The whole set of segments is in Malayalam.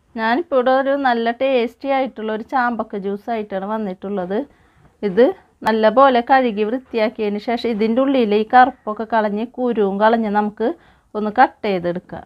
ഞാനിപ്പോൾ ഇവിടെ ഒരു നല്ല ടേസ്റ്റി ആയിട്ടുള്ള ഒരു ചാമ്പക്ക ജ്യൂസായിട്ടാണ് വന്നിട്ടുള്ളത് ഇത് നല്ല പോലെ കഴുകി വൃത്തിയാക്കിയതിന് ശേഷം ഇതിൻ്റെ ഉള്ളിൽ ഈ കറുപ്പൊക്കെ കളഞ്ഞ് കുരുവും കളഞ്ഞ് നമുക്ക് ഒന്ന് കട്ട് ചെയ്തെടുക്കാം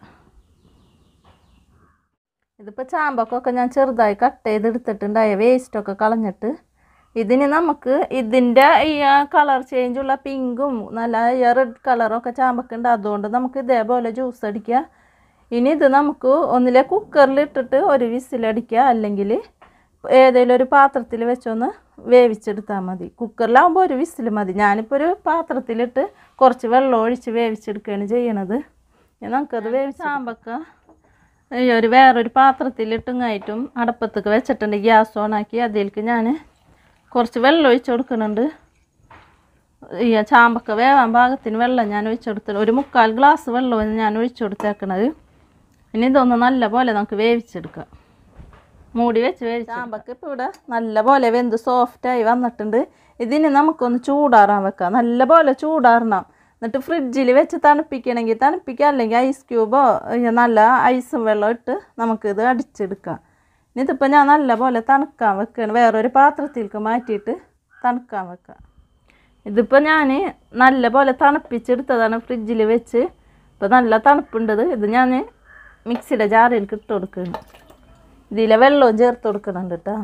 ഇതിപ്പോൾ ചാമ്പക്കൊക്കെ ഞാൻ ചെറുതായി കട്ട് ചെയ്തെടുത്തിട്ടുണ്ടായ വേസ്റ്റൊക്കെ കളഞ്ഞിട്ട് ഇതിന് നമുക്ക് ഇതിൻ്റെ ഈ കളർ ചേഞ്ചുള്ള പിങ്കും നല്ല റെഡ് കളറൊക്കെ ചാമ്പക്കുണ്ട് അതുകൊണ്ട് നമുക്ക് ഇതേപോലെ ജ്യൂസ് അടിക്കുക ഇനി ഇത് നമുക്ക് ഒന്നിലെ കുക്കറിൽ ഇട്ടിട്ട് ഒരു വിസിലടിക്കുക അല്ലെങ്കിൽ ഏതെങ്കിലും ഒരു പാത്രത്തിൽ വെച്ചൊന്ന് വേവിച്ചെടുത്താൽ മതി കുക്കറിലാവുമ്പോൾ ഒരു വിസിൽ മതി ഞാനിപ്പോൾ ഒരു പാത്രത്തിലിട്ട് കുറച്ച് വെള്ളം ഒഴിച്ച് വേവിച്ചെടുക്കുകയാണ് ചെയ്യണത് ഇനി നമുക്കത് വേവിച്ച് ചാമ്പക്ക ഈ ഒരു വേറൊരു പാത്രത്തിലിട്ടുങ്ങായിട്ടും അടപ്പത്തേക്ക് വെച്ചിട്ടുണ്ട് ഗ്യാസ് ഓണാക്കി അതിലേക്ക് ഞാൻ കുറച്ച് വെള്ളം ഒഴിച്ച് കൊടുക്കുന്നുണ്ട് ഈ ചാമ്പക്ക വേവാൻ പാകത്തിന് വെള്ളം ഞാൻ ഒഴിച്ചു കൊടുത്തു ഒരു മുക്കാൽ ഗ്ലാസ് വെള്ളമാണ് ഞാൻ ഒഴിച്ചു കൊടുത്തേക്കണത് ഇനി ഇതൊന്ന് നല്ല പോലെ നമുക്ക് വേവിച്ചെടുക്കാം മൂടി വെച്ച് വേവിച്ച് ചാമ്പക്ക ഇപ്പോൾ ഇവിടെ നല്ല പോലെ വെന്ത് സോഫ്റ്റായി വന്നിട്ടുണ്ട് ഇതിന് നമുക്കൊന്ന് ചൂടാറാൻ വെക്കാം നല്ല പോലെ ചൂടാറണം എന്നിട്ട് ഫ്രിഡ്ജിൽ വെച്ച് തണുപ്പിക്കണമെങ്കിൽ തണുപ്പിക്കാം അല്ലെങ്കിൽ ഐസ് ക്യൂബോ നല്ല ഐസും വെള്ളം ഇട്ട് നമുക്കിത് അടിച്ചെടുക്കാം ഇനി ഇതിപ്പോൾ ഞാൻ നല്ല പോലെ തണുക്കാൻ വെക്കുകയാണ് വേറൊരു പാത്രത്തിലേക്ക് മാറ്റിയിട്ട് തണുക്കാൻ വെക്കാം ഇതിപ്പോൾ ഞാൻ നല്ല പോലെ തണുപ്പിച്ചെടുത്തതാണ് ഫ്രിഡ്ജിൽ വെച്ച് ഇപ്പോൾ നല്ല തണുപ്പുണ്ടത് ഇത് ഞാൻ മിക്സിയുടെ ജാറിലേക്ക് ഇട്ട് കൊടുക്കുന്നു ഇതിലെ വെള്ളവും ചേർത്ത് കൊടുക്കുന്നുണ്ട് കേട്ടോ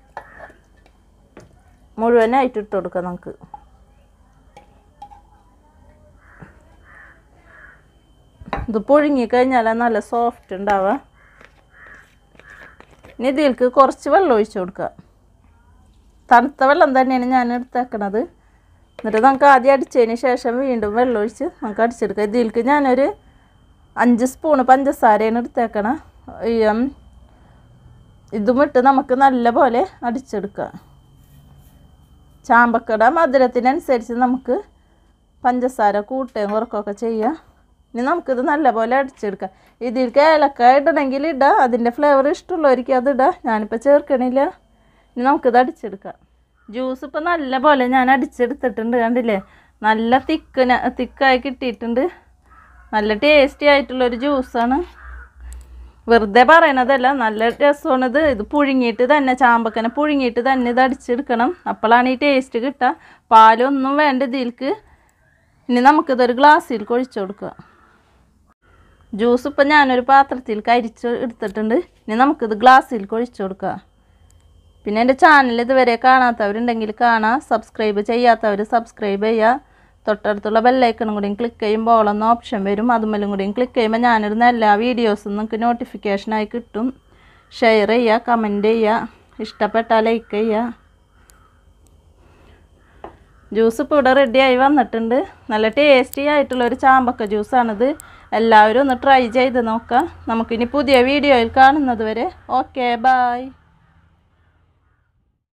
മുഴുവനായിട്ട് ഇട്ട് കൊടുക്കാം നമുക്ക് ഇത് പുഴുങ്ങി കഴിഞ്ഞാൽ നല്ല സോഫ്റ്റ് ഉണ്ടാവുക ഇനി ഇതിലേക്ക് കുറച്ച് വെള്ളം ഒഴിച്ച് കൊടുക്കുക തണുത്ത വെള്ളം തന്നെയാണ് ഞാൻ എടുത്തേക്കണത് എന്നിട്ട് നമുക്ക് ആദ്യം അടിച്ചതിന് ശേഷം വീണ്ടും വെള്ളം ഒഴിച്ച് നമുക്ക് അടിച്ചെടുക്കാം ഇതിലേക്ക് ഞാനൊരു അഞ്ച് സ്പൂണ് പഞ്ചസാരയാണ് എടുത്തേക്കണം ഈ ഉം, ഇതും ഇട്ട് നമുക്ക് നല്ല പോലെ അടിച്ചെടുക്കാം ചാമ്പക്കട മധുരത്തിനനുസരിച്ച് നമുക്ക് പഞ്ചസാര കൂട്ടുകയും കുറക്കുകയൊക്കെ ചെയ്യാം ഇനി നമുക്കിത് നല്ലപോലെ അടിച്ചെടുക്കാം ഇതിലേക്ക് ഏലക്ക ഇടണമെങ്കിൽ ഇടാം അതിൻ്റെ ഫ്ലേവർ ഇഷ്ടമുള്ളവർക്ക് അത് ഇടാം ഞാനിപ്പോൾ ചേർക്കണില്ല ഇനി നമുക്കിത് അടിച്ചെടുക്കാം ജ്യൂസ് ഇപ്പോൾ നല്ല പോലെ ഞാൻ അടിച്ചെടുത്തിട്ടുണ്ട് കണ്ടില്ലേ നല്ല തിക്കന തിക്കായി കിട്ടിയിട്ടുണ്ട് നല്ല ടേസ്റ്റി ആയിട്ടുള്ളൊരു ജ്യൂസാണ് വെറുതെ പറയണതല്ല നല്ല രസമാണിത് ഇത് പുഴുങ്ങിയിട്ട് തന്നെ ചാമ്പക്കനെ പുഴുങ്ങിയിട്ട് തന്നെ ഇത് അടിച്ചെടുക്കണം അപ്പോഴാണ് ഈ ടേസ്റ്റ് കിട്ടുക പാലൊന്നും വേണ്ട ഇതിലേക്ക് ഇനി നമുക്കിതൊരു ഗ്ലാസ്സിൽ ഒഴിച്ചു കൊടുക്കുക ജ്യൂസ് ഇപ്പം ഞാനൊരു പാത്രത്തിൽ കരിച്ച് എടുത്തിട്ടുണ്ട് ഇനി നമുക്കിത് ഗ്ലാസ്സിൽ ഒഴിച്ചു കൊടുക്കുക പിന്നെ എൻ്റെ ചാനൽ ഇതുവരെ കാണാത്തവരുണ്ടെങ്കിൽ കാണാം സബ്സ്ക്രൈബ് ചെയ്യാത്തവർ സബ്സ്ക്രൈബ് ചെയ്യുക തൊട്ടടുത്തുള്ള ബെല്ലൈക്കണും കൂടിയും ക്ലിക്ക് ചെയ്യുമ്പോൾ ഓളെന്ന ഓപ്ഷൻ വരും അതുമല്ലും കൂടിയും ക്ലിക്ക് ചെയ്യുമ്പോൾ ഞാനിടുന്ന എല്ലാ വീഡിയോസും നിങ്ങൾക്ക് നോട്ടിഫിക്കേഷനായി കിട്ടും ഷെയർ ചെയ്യുക കമൻറ്റ് ചെയ്യുക ഇഷ്ടപ്പെട്ടാൽ ലൈക്ക് ചെയ്യുക ജ്യൂസ് ഇപ്പോൾ ഇവിടെ റെഡിയായി വന്നിട്ടുണ്ട് നല്ല ടേസ്റ്റി ആയിട്ടുള്ള ഒരു ചാമ്പക്ക ജ്യൂസാണിത് എല്ലാവരും ഒന്ന് ട്രൈ ചെയ്ത് നോക്കാം നമുക്കിനി പുതിയ വീഡിയോയിൽ കാണുന്നത് വരെ ഓക്കെ ബായ്